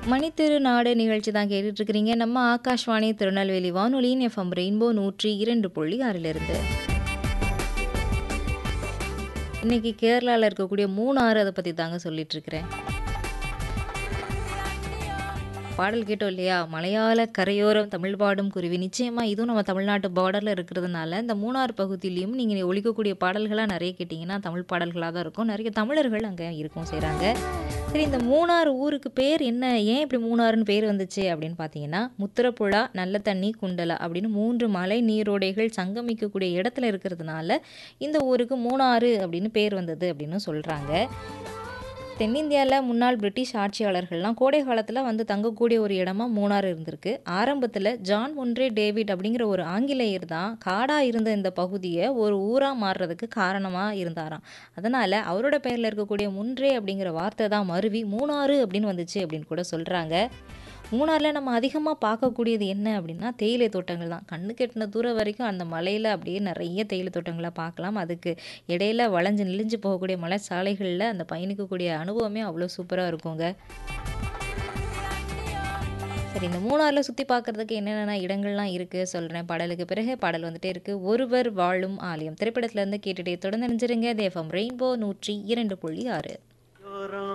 மணித்திரு நாடு நிகழ்ச்சி தான் கேட்டுட்டு இருக்கிறீங்க நம்ம ஆகாஷ்வாணி திருநெல்வேலி வானொலியின் எஃப்எம் ரெயின்போ நூற்றி இரண்டு புள்ளி ஆறிலிருந்து இன்னைக்கு கேரளாவில் இருக்கக்கூடிய மூணாறு அதை பற்றி தாங்க சொல்லிட்டு இருக்கிறேன் பாடல் கேட்டோம் இல்லையா மலையாள கரையோரம் தமிழ் பாடும் குருவி நிச்சயமாக இதுவும் நம்ம தமிழ்நாட்டு பார்டரில் இருக்கிறதுனால இந்த மூணாறு பகுதியிலையும் நீங்கள் ஒழிக்கக்கூடிய பாடல்களாக நிறைய கேட்டிங்கன்னா தமிழ் பாடல்களாக தான் இருக்கும் நிறைய தமிழர்கள் அங்கே இருக்கும் செய்கிறாங்க சரி இந்த மூணாறு ஊருக்கு பேர் என்ன ஏன் இப்படி மூணாறுன்னு பேர் வந்துச்சு அப்படின்னு பார்த்தீங்கன்னா முத்திரப்புழா நல்ல தண்ணி குண்டலா அப்படின்னு மூன்று மலை நீரோடைகள் சங்கமிக்கக்கூடிய இடத்துல இருக்கிறதுனால இந்த ஊருக்கு மூணாறு அப்படின்னு பேர் வந்தது அப்படின்னு சொல்கிறாங்க தென்னிந்தியாவில் முன்னாள் பிரிட்டிஷ் ஆட்சியாளர்கள்லாம் கோடை காலத்தில் வந்து தங்கக்கூடிய ஒரு இடமா மூணாறு இருந்திருக்கு ஆரம்பத்தில் ஜான் ஒன்றே டேவிட் அப்படிங்கிற ஒரு ஆங்கிலேயர் தான் காடாக இருந்த இந்த பகுதியை ஒரு ஊராக மாறுறதுக்கு காரணமாக இருந்தாராம் அதனால் அவரோட பெயரில் இருக்கக்கூடிய முன்றே அப்படிங்கிற வார்த்தை தான் மருவி மூணாறு அப்படின்னு வந்துச்சு அப்படின்னு கூட சொல்கிறாங்க மூணாறில் நம்ம அதிகமாக பார்க்கக்கூடியது என்ன அப்படின்னா தேயிலை தோட்டங்கள் தான் கண்ணு கெட்டின தூரம் வரைக்கும் அந்த மலையில் அப்படியே நிறைய தேயிலை தோட்டங்களை பார்க்கலாம் அதுக்கு இடையில வளைஞ்சு நெளிஞ்சு போகக்கூடிய மலை சாலைகளில் அந்த பயணிக்கக்கூடிய அனுபவமே அவ்வளோ சூப்பராக இருக்குங்க சரி இந்த மூணாறில் சுற்றி பார்க்குறதுக்கு என்னென்ன இடங்கள்லாம் இருக்குது சொல்கிறேன் பாடலுக்கு பிறகு பாடல் வந்துட்டே இருக்குது ஒருவர் வாழும் ஆலயம் திரைப்படத்துலேருந்து கேட்டுகிட்டே தொடர்ந்து நினைச்சிருங்க தேஃபம் ரெயின்போ நூற்றி இரண்டு புள்ளி ஆறு